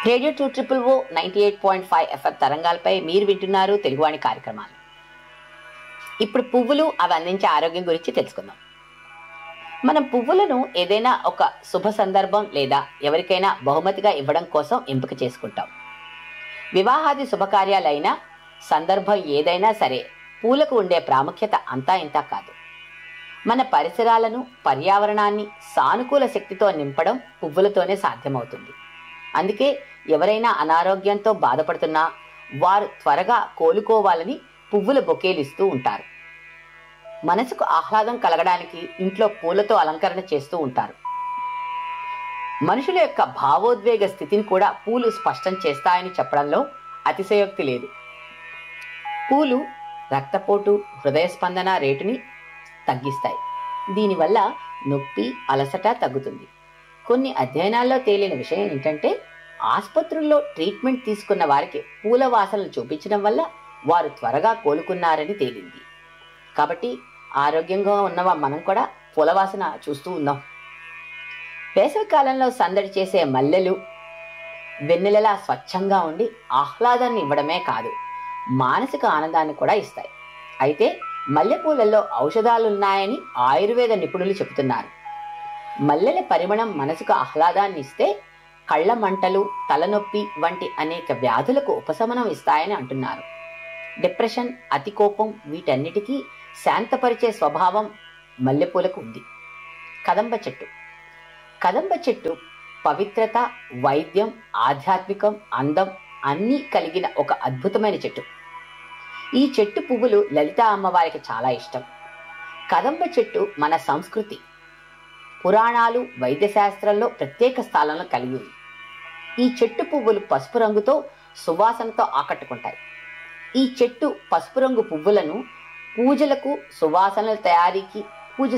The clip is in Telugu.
radio two triple O ninety eight point five FM తరంగాలపై మీరు వింటున్నారు తెలుగువాణి కార్యక్రమాలు ఇప్పుడు పువ్వులు అవి అందించే ఆరోగ్యం గురించి తెలుసుకుందాం మనం పువ్వులను ఏదైనా ఒక శుభ సందర్భం లేదా ఎవరికైనా బహుమతిగా ఇవ్వడం కోసం ఎంపిక చేసుకుంటాం వివాహాది శుభకార్యాలైనా సందర్భం ఏదైనా సరే పూలకు ఉండే ప్రాముఖ్యత అంతా ఇంతా కాదు మన పరిసరాలను పర్యావరణాన్ని సానుకూల శక్తితో నింపడం పువ్వులతోనే సాధ్యమవుతుంది అందుకే ఎవరైనా అనారోగ్యంతో బాధపడుతున్నా వారు త్వరగా కోలుకోవాలని పువ్వుల బొకేలిస్తూ ఉంటారు మనసుకు ఆహ్లాదం కలగడానికి ఇంట్లో పూలతో అలంకరణ చేస్తూ ఉంటారు మనుషుల యొక్క భావోద్వేగ స్థితిని కూడా పూలు స్పష్టం చేస్తాయని చెప్పడంలో అతిశయోక్తి లేదు పూలు రక్తపోటు హృదయ స్పందన రేటుని తగ్గిస్తాయి దీనివల్ల నొప్పి అలసట తగ్గుతుంది కొన్ని అధ్యయనాల్లో తేలిన విషయం ఏంటంటే ఆసుపత్రుల్లో ట్రీట్మెంట్ తీసుకున్న వారికి పూల వాసనలు చూపించడం వల్ల వారు త్వరగా కోలుకున్నారని తేలింది కాబట్టి ఆరోగ్యంగా ఉన్నవ మనం కూడా పూల వాసన చూస్తూ ఉందాం వేసవి కాలంలో సందడి చేసే మల్లెలు వెన్నెలలా స్వచ్ఛంగా ఉండి ఆహ్లాదాన్ని ఇవ్వడమే కాదు మానసిక ఆనందాన్ని కూడా ఇస్తాయి అయితే మల్లెపూలలో ఔషధాలున్నాయని ఆయుర్వేద నిపుణులు చెబుతున్నారు మల్లెల పరిమళం మనసుకు ఆహ్లాదాన్ని ఇస్తే కళ్ళ మంటలు తలనొప్పి వంటి అనేక వ్యాధులకు ఉపశమనం ఇస్తాయని అంటున్నారు డిప్రెషన్ అతి కోపం వీటన్నిటికీ శాంతపరిచే స్వభావం మల్లెపూలకు ఉంది కదంబ చెట్టు కదంబ చెట్టు పవిత్రత వైద్యం ఆధ్యాత్మికం అందం అన్నీ కలిగిన ఒక అద్భుతమైన చెట్టు ఈ చెట్టు పువ్వులు లలిత అమ్మవారికి చాలా ఇష్టం కదంబ చెట్టు మన సంస్కృతి పురాణాలు వైద్యశాస్త్రంలో ప్రత్యేక స్థానంలో కలిగి ఉంది ఈ చెట్టు పువ్వులు పసుపు రంగుతో సువాసనతో ఆకట్టుకుంటాయి ఈ చెట్టు పసుపు రంగు పువ్వులను పూజలకు సువాసనల తయారీకి